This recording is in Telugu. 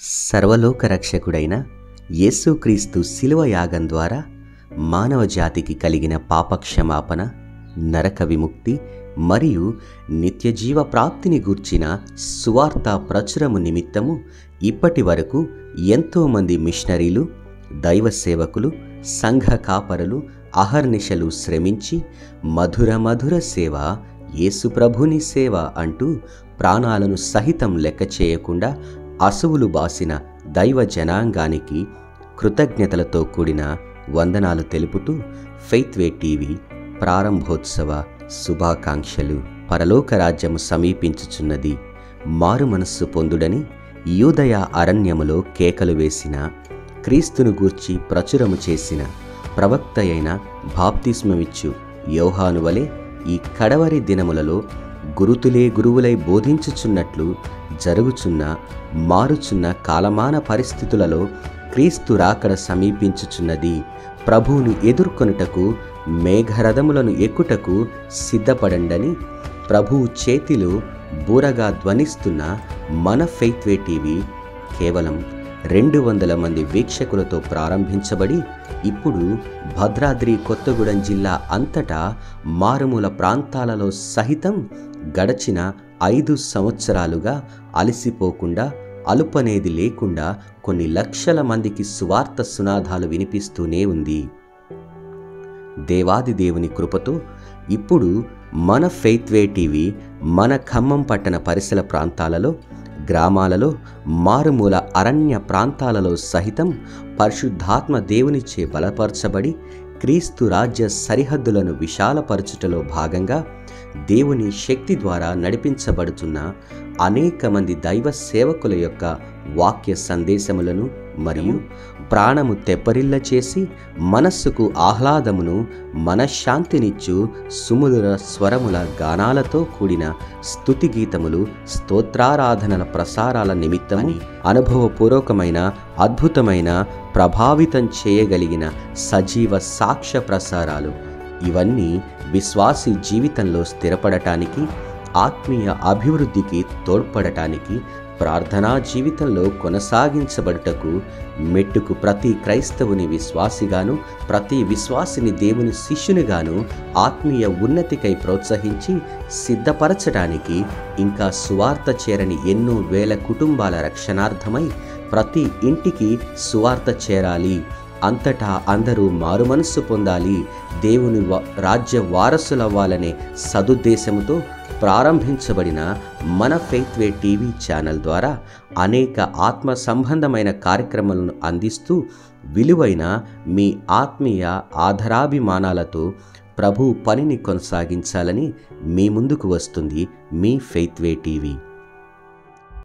సర్వలోక రక్షకుడైన యేసుక్రీస్తు శిలువ యాగం ద్వారా మానవ జాతికి కలిగిన పాపక్షమాపణ నరక విముక్తి మరియు నిత్యజీవ ప్రాప్తిని గూర్చిన సువార్త ప్రచురము నిమిత్తము ఇప్పటి వరకు ఎంతోమంది మిషనరీలు దైవ సేవకులు సంఘ కాపరులు అహర్నిశలు శ్రమించి మధుర మధుర సేవ యేసుప్రభుని సేవ అంటూ ప్రాణాలను సహితం లెక్క చేయకుండా అసువులు బాసిన దైవ జనాంగానికి కృతజ్ఞతలతో కూడిన వందనాలు తెలుపుతూ ఫెయిత్వే టీవీ ప్రారంభోత్సవ శుభాకాంక్షలు పరలోక రాజ్యము సమీపించుచున్నది మారు మనస్సు పొందుడని యూదయ అరణ్యములో కేకలు వేసిన క్రీస్తును గూర్చి ప్రచురము చేసిన ప్రవక్త అయిన బాప్తిస్మమిచ్చు యోహాను వలె ఈ కడవరి దినములలో గురుతులే గురువులై బోధించుచున్నట్లు జరుగుచున్న మారుచున్న కాలమాన పరిస్థితులలో క్రీస్తు రాకడ సమీపించుచున్నది ప్రభువుని ఎదుర్కొనుటకు మేఘరథములను ఎక్కుటకు సిద్ధపడండని ప్రభువు చేతిలో బూరగా ధ్వనిస్తున్న మన ఫెయిత్వే టీవీ కేవలం రెండు వందల మంది వీక్షకులతో ప్రారంభించబడి ఇప్పుడు భద్రాద్రి కొత్తగూడెం జిల్లా అంతటా మారుమూల ప్రాంతాలలో సహితం గడచిన ఐదు సంవత్సరాలుగా అలసిపోకుండా అలుపనేది లేకుండా కొన్ని లక్షల మందికి సువార్త సునాదాలు వినిపిస్తూనే ఉంది దేవాది దేవుని కృపతో ఇప్పుడు మన ఫెయిత్వే టీవీ మన ఖమ్మం పట్టణ పరిసర ప్రాంతాలలో గ్రామాలలో మారుమూల అరణ్య ప్రాంతాలలో సహితం పరిశుద్ధాత్మ దేవునిచే బలపరచబడి క్రీస్తు రాజ్య సరిహద్దులను విశాలపరచుటలో భాగంగా దేవుని శక్తి ద్వారా నడిపించబడుతున్న అనేక మంది దైవ సేవకుల యొక్క వాక్య సందేశములను మరియు ప్రాణము తెప్పరిల్ల చేసి మనస్సుకు ఆహ్లాదమును మనశ్శాంతినిచ్చు సుముదుర స్వరముల గానాలతో కూడిన స్తుతి గీతములు స్తోత్రారాధనల ప్రసారాల నిమిత్తమని అనుభవపూర్వకమైన అద్భుతమైన ప్రభావితం చేయగలిగిన సజీవ సాక్ష్య ప్రసారాలు ఇవన్నీ విశ్వాసి జీవితంలో స్థిరపడటానికి ఆత్మీయ అభివృద్ధికి తోడ్పడటానికి ప్రార్థనా జీవితంలో కొనసాగించబడుటకు మెట్టుకు ప్రతి క్రైస్తవుని విశ్వాసిగాను ప్రతి విశ్వాసిని దేవుని శిష్యునిగాను ఆత్మీయ ఉన్నతికై ప్రోత్సహించి సిద్ధపరచడానికి ఇంకా సువార్త చేరని ఎన్నో వేల కుటుంబాల రక్షణార్థమై ప్రతి ఇంటికి సువార్త చేరాలి అంతటా అందరూ మారుమనస్సు పొందాలి దేవుని రాజ్య వారసులవ్వాలనే సదుద్దేశంతో ప్రారంభించబడిన మన ఫెయిత్వే టీవీ ఛానల్ ద్వారా అనేక ఆత్మ సంబంధమైన కార్యక్రమాలను అందిస్తూ విలువైన మీ ఆత్మీయ ఆధారాభిమానాలతో ప్రభు పనిని కొనసాగించాలని మీ ముందుకు వస్తుంది మీ ఫెయిత్వే టీవీ